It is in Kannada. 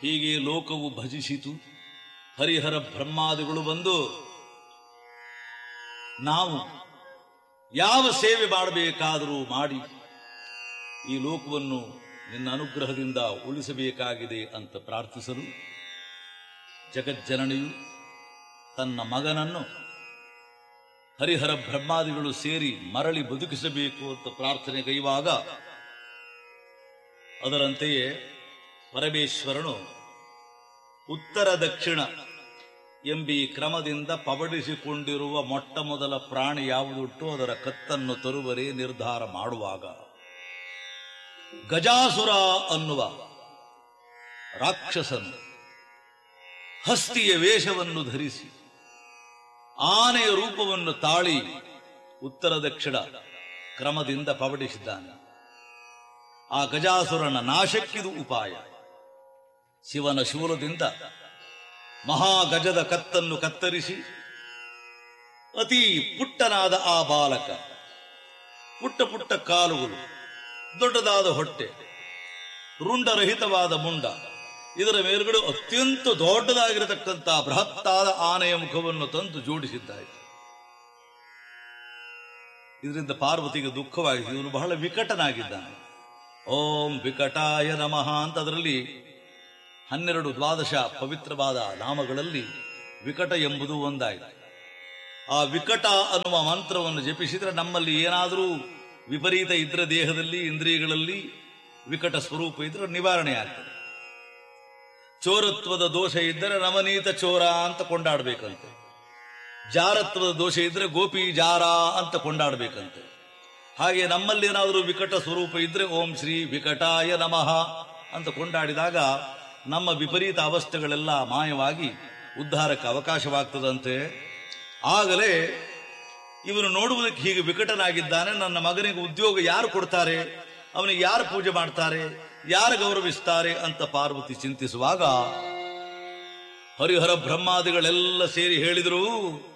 ಹೀಗೆ ಲೋಕವು ಭಜಿಸಿತು ಹರಿಹರ ಬ್ರಹ್ಮಾದಿಗಳು ಬಂದು ನಾವು ಯಾವ ಸೇವೆ ಮಾಡಬೇಕಾದರೂ ಮಾಡಿ ಈ ಲೋಕವನ್ನು ನಿನ್ನ ಅನುಗ್ರಹದಿಂದ ಉಳಿಸಬೇಕಾಗಿದೆ ಅಂತ ಪ್ರಾರ್ಥಿಸಲು ಜಗಜ್ಜನನಿಯು ತನ್ನ ಮಗನನ್ನು ಹರಿಹರ ಬ್ರಹ್ಮಾದಿಗಳು ಸೇರಿ ಮರಳಿ ಬದುಕಿಸಬೇಕು ಅಂತ ಪ್ರಾರ್ಥನೆ ಕೈವಾಗ ಅದರಂತೆಯೇ ಪರಮೇಶ್ವರನು ಉತ್ತರ ದಕ್ಷಿಣ ಎಂಬಿ ಕ್ರಮದಿಂದ ಪಬಡಿಸಿಕೊಂಡಿರುವ ಮೊಟ್ಟ ಮೊದಲ ಪ್ರಾಣಿ ಯಾವುದುಂಟು ಅದರ ಕತ್ತನ್ನು ತರುವರೆ ನಿರ್ಧಾರ ಮಾಡುವಾಗ ಗಜಾಸುರ ಅನ್ನುವ ರಾಕ್ಷಸನು ಹಸ್ತಿಯ ವೇಷವನ್ನು ಧರಿಸಿ ಆನೆಯ ರೂಪವನ್ನು ತಾಳಿ ಉತ್ತರ ದಕ್ಷಿಣ ಕ್ರಮದಿಂದ ಪಬಡಿಸಿದ್ದಾನೆ ಆ ಗಜಾಸುರನ ನಾಶಕ್ಕಿದು ಉಪಾಯ ಶಿವನ ಶೂಲದಿಂದ ಮಹಾಗಜದ ಕತ್ತನ್ನು ಕತ್ತರಿಸಿ ಅತಿ ಪುಟ್ಟನಾದ ಆ ಬಾಲಕ ಪುಟ್ಟ ಪುಟ್ಟ ಕಾಲುಗಳು ದೊಡ್ಡದಾದ ಹೊಟ್ಟೆ ರುಂಡರಹಿತವಾದ ಮುಂಡ ಇದರ ಮೇಲ್ಗಡೆ ಅತ್ಯಂತ ದೊಡ್ಡದಾಗಿರತಕ್ಕಂಥ ಬೃಹತ್ತಾದ ಆನೆಯ ಮುಖವನ್ನು ತಂದು ಜೋಡಿಸಿದ್ದಾಯಿತು ಇದರಿಂದ ಪಾರ್ವತಿಗೆ ದುಃಖವಾಯಿತು ಇವನು ಬಹಳ ವಿಕಟನಾಗಿದ್ದಾನೆ ಓಂ ವಿಕಟಾಯ ನಮಃ ಅಂತ ಅದರಲ್ಲಿ ಹನ್ನೆರಡು ದ್ವಾದಶ ಪವಿತ್ರವಾದ ನಾಮಗಳಲ್ಲಿ ವಿಕಟ ಎಂಬುದು ಒಂದಾಯಿತು ಆ ವಿಕಟ ಅನ್ನುವ ಮಂತ್ರವನ್ನು ಜಪಿಸಿದರೆ ನಮ್ಮಲ್ಲಿ ಏನಾದರೂ ವಿಪರೀತ ಇದ್ರೆ ದೇಹದಲ್ಲಿ ಇಂದ್ರಿಯಗಳಲ್ಲಿ ವಿಕಟ ಸ್ವರೂಪ ಇದ್ರೆ ನಿವಾರಣೆ ಆಗ್ತದೆ ಚೋರತ್ವದ ದೋಷ ಇದ್ದರೆ ನವನೀತ ಚೋರ ಅಂತ ಕೊಂಡಾಡ್ಬೇಕಂತೆ ಜಾರತ್ವದ ದೋಷ ಇದ್ರೆ ಗೋಪಿ ಜಾರ ಅಂತ ಕೊಂಡಾಡ್ಬೇಕಂತೆ ಹಾಗೆ ನಮ್ಮಲ್ಲಿ ಏನಾದರೂ ವಿಕಟ ಸ್ವರೂಪ ಇದ್ರೆ ಓಂ ಶ್ರೀ ವಿಕಟಾಯ ನಮಃ ಅಂತ ಕೊಂಡಾಡಿದಾಗ ನಮ್ಮ ವಿಪರೀತ ಅವಸ್ಥೆಗಳೆಲ್ಲ ಮಾಯವಾಗಿ ಉದ್ಧಾರಕ್ಕೆ ಅವಕಾಶವಾಗ್ತದಂತೆ ಆಗಲೇ ಇವನು ನೋಡುವುದಕ್ಕೆ ಹೀಗೆ ವಿಕಟನಾಗಿದ್ದಾನೆ ನನ್ನ ಮಗನಿಗೆ ಉದ್ಯೋಗ ಯಾರು ಕೊಡ್ತಾರೆ ಅವನಿಗೆ ಯಾರು ಪೂಜೆ ಮಾಡ್ತಾರೆ ಯಾರು ಗೌರವಿಸ್ತಾರೆ ಅಂತ ಪಾರ್ವತಿ ಚಿಂತಿಸುವಾಗ ಹರಿಹರ ಬ್ರಹ್ಮಾದಿಗಳೆಲ್ಲ ಸೇರಿ ಹೇಳಿದರು